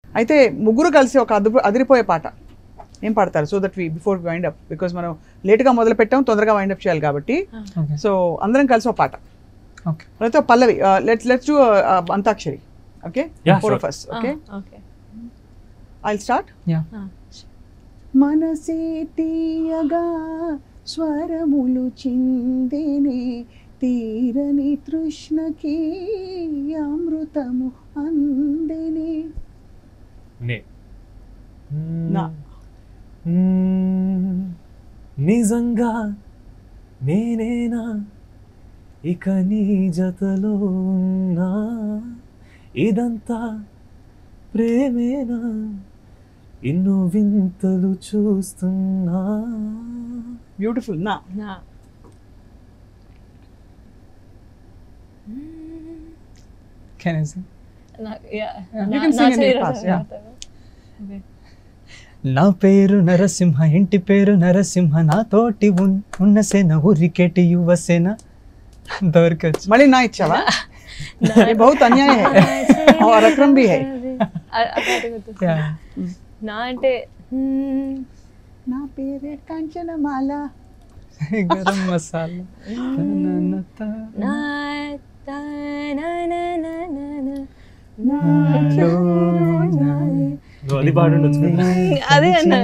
అయితే ముగ్గురు కలిసి ఒక అదుపు అదిరిపోయే పాట ఏం పాడతారు so that we before wind up because మనం లేట్గా మొదలు పెట్టాం తొందరగా వైండ్ అప్ చేయాలి కాబట్టి ఓకే సో అందరం కలిసి ఒక పాట ఓకే లేకపోతే ఒక పల్లవి let's let's do antakshari okay Yeah, four sure. Of us okay okay I start yeah మనసే తీయగా స్వరములు చిందిని తీరని తృష్ణకి అమృతము అందిని నే నా. మ్మ్. నిజంగా నేనేనా ఇక నీ జతలో ఉన్నా ఇదంతా ప్రేమేనా ఎన్నో వింతలు చూస్తున్నా బ్యూటిఫుల్ నా నా కెన్ ఐ సింగ్ నా- yeah. You నా- can నా sing in శరీరం fast, yeah. Okay. నా పేరు నరసింహ ఇంటి పేరు నరసింహ నాతోటి ఉన్- ఉన్న సేన ఉరికెటి యువసేన అంతవరకు వచ్చు మళ్ళీ నా ఇచ్చావా ये बहुत अन्याय है और अक्रम भी है అ- అ- పాట గుర్తొస్తుంది. Yeah. నా అంటే hmm, నా పేరే కాంచనమాల గరం మసాలా తననత. నా తా- నా నా నా నా నా. నాలో నా నువ్వు అది పాడుండొచ్చు కదా. అదే అన్నా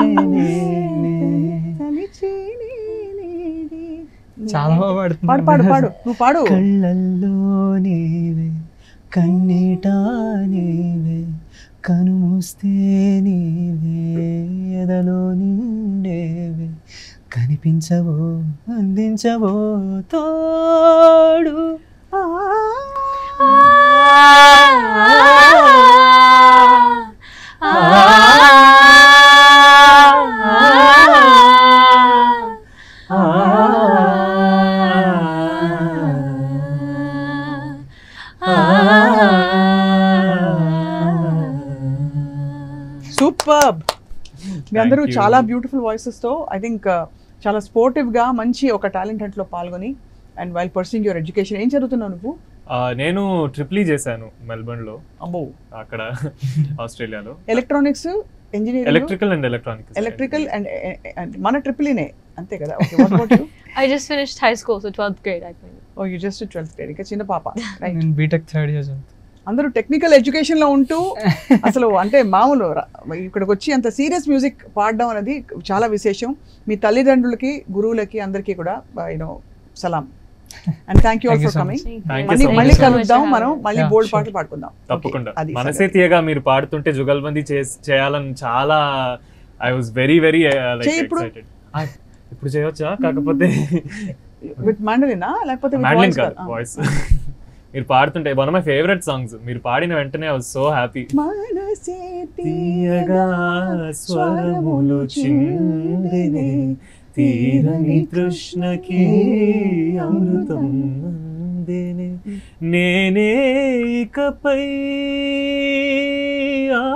చాలా బాగా పాడుతుంది పాడు పాడు పాడు నువ్వు పాడు కళ్ళల్లో నీవే కన్నీట నీవే కనుమూస్తే నీవే ఎదలో నిండేవే కనిపించవో అందించవో తోడు సూపర్ మీ అందరూ Thank you. చాలా బ్యూటిఫుల్ వాయిసెస్తో ఐ థింక్ చాలా స్పోర్టివ్గా మంచి ఒక టాలెంట్ హంట్లో పాల్గొని and while pursuing your education ఏం చదువుతున్నావు నువ్వు ఆ, నేను ట్రిప్లీ చేశాను మెల్బర్న్ లో అమ్మో అక్కడ ఆస్ట్రేలియాలో electronics engineering electrical and electronics electrical and మన ట్రిపుల్నే అంతే కదా I just finished high school, so 12th grade, I think. Oh you just twelfth grade ఇంకా చిన్న పాప రైట్ నేను బీటెక్ థర్డ్ ఇయర్ చదువుతాను అందరూ టెక్నికల్ ఎడ్యుకేషన్ లో ఉంటూ అసలు అంటే మామూలు రా- ఇక్కడికి వచ్చి అంత సీరియస్ మ్యూజిక్ పాడడం అనేది చాలా విశేషం మీ తల్లిదండ్రులకి గురువులకి అందరికీ కూడా యూనో సలాం and thank you all Thank you for so coming Thank you. Thank you మళ్ళీ so మళ్ళీ much. కలుద్దాం So much మనం for మళ్ళీ Yeah, బోల్డ్ sure. పాటలు పాడుకుందాం తప్పకుండా Okay, అది మనసే సంగతి. తీయగా మీరు పాడుతుంటే జుగల్బందీ చేస్- చేయాలని చాలా ఐ వాజ్ వెరీ వెరీ చెయ్యి ఇప్పుడు. ఎక్సైటెడ్ ఇప్పుడు చేయవచ్చా కాకపోతే విత్ మ్యాండలినా లేకపోతే with మ్యాడ్లిన్ voice కాదు కాదా? వాయిస్ మీరు పాడుతుంటే వన్ మై ఫేవరెట్ సాంగ్స్ మీరు పాడిన వెంటనే ఐ వాజ్ సో హ్యాపీ మనసే తీయగా స్వరములు చిందిని తీరని తృష్ణకి అమృతం అందిని నేనే ఇకపై ఆ,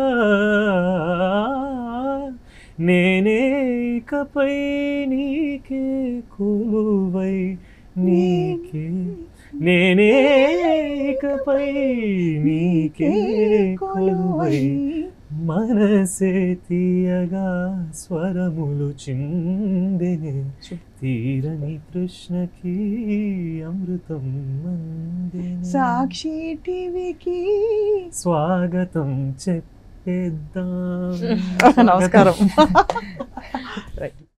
నేనే ఇకపై నీకే కొలువై నీకే నేనే ఇకపై నీకే కొలువై మనసే తీయగా స్వరములు చిందిని తీరని కృష్ణకి అమృతం అందిని సాక్షి టీవీకి స్వాగతం చెప్పేద్దాం నమస్కారం